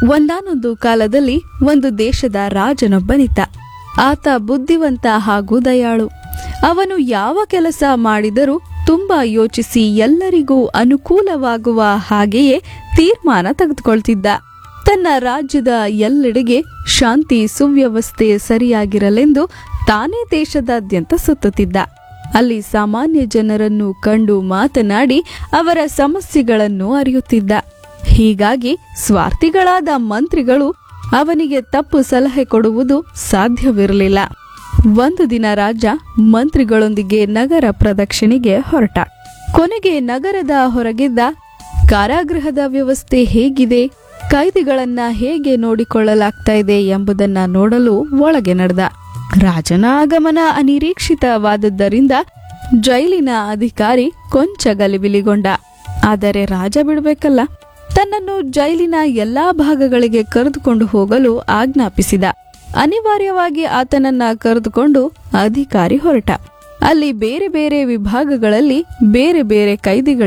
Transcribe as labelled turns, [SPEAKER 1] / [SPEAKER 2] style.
[SPEAKER 1] ಒಂದಾನೊಂದು ಕಾಲದಲ್ಲಿ ಒಂದು ದೇಶದ ರಾಜನೊಬ್ಬನಿದ್ದ ಆತ ಬುದ್ಧಿವಂತ ಹಾಗೂ ದಯಾಳು ಅವನು ಯಾವ ಕೆಲಸ ಮಾಡಿದರೂ ತುಂಬಾ ಯೋಚಿಸಿ ಎಲ್ಲರಿಗೂ ಅನುಕೂಲವಾಗುವ ಹಾಗೆಯೇ ತೀರ್ಮಾನ ತೆಗೆದುಕೊಳ್ತಿದ್ದ ತನ್ನ ರಾಜ್ಯದ ಎಲ್ಲೆಡೆಗೆ ಶಾಂತಿ ಸುವ್ಯವಸ್ಥೆ ಸರಿಯಾಗಿರಲೆಂದು ತಾನೇ ದೇಶದಾದ್ಯಂತ ಸುತ್ತುತ್ತಿದ್ದ ಅಲ್ಲಿ ಸಾಮಾನ್ಯ ಜನರನ್ನು ಕಂಡು ಮಾತನಾಡಿ ಅವರ ಸಮಸ್ಯೆಗಳನ್ನು ಅರಿಯುತ್ತಿದ್ದ ಹೀಗಾಗಿ ಸ್ವಾರ್ಥಿಗಳಾದ ಮಂತ್ರಿಗಳು ಅವನಿಗೆ ತಪ್ಪು ಸಲಹೆ ಕೊಡುವುದು ಸಾಧ್ಯವಿರಲಿಲ್ಲ ಒಂದು ದಿನ ರಾಜ ಮಂತ್ರಿಗಳೊಂದಿಗೆ ನಗರ ಪ್ರದಕ್ಷಿಣೆಗೆ ಹೊರಟ ಕೊನೆಗೆ ನಗರದ ಹೊರಗಿದ್ದ ಕಾರಾಗೃಹದ ವ್ಯವಸ್ಥೆ ಹೇಗಿದೆ ಕೈದಿಗಳನ್ನ ಹೇಗೆ ನೋಡಿಕೊಳ್ಳಲಾಗ್ತಾ ಇದೆ ಎಂಬುದನ್ನ ನೋಡಲು ಒಳಗೆ ನಡೆದ ರಾಜನ ಆಗಮನ ಅನಿರೀಕ್ಷಿತವಾದದ್ದರಿಂದ ಜೈಲಿನ ಅಧಿಕಾರಿ ಕೊಂಚ ಗಲಿಬಿಲಿಗೊಂಡ ಆದರೆ ರಾಜ ಬಿಡಬೇಕಲ್ಲ ತನ್ನನ್ನು ಜೈಲಿನ ಎಲ್ಲಾ ಭಾಗಗಳಿಗೆ ಕರೆದುಕೊಂಡು ಹೋಗಲು ಆಜ್ಞಾಪಿಸಿದ ಅನಿವಾರ್ಯವಾಗಿ ಆತನನ್ನ ಕರೆದುಕೊಂಡು ಅಧಿಕಾರಿ ಹೊರಟ ಅಲ್ಲಿ ಬೇರೆ ಬೇರೆ ವಿಭಾಗಗಳಲ್ಲಿ ಬೇರೆ ಬೇರೆ ಕೈದಿಗಳು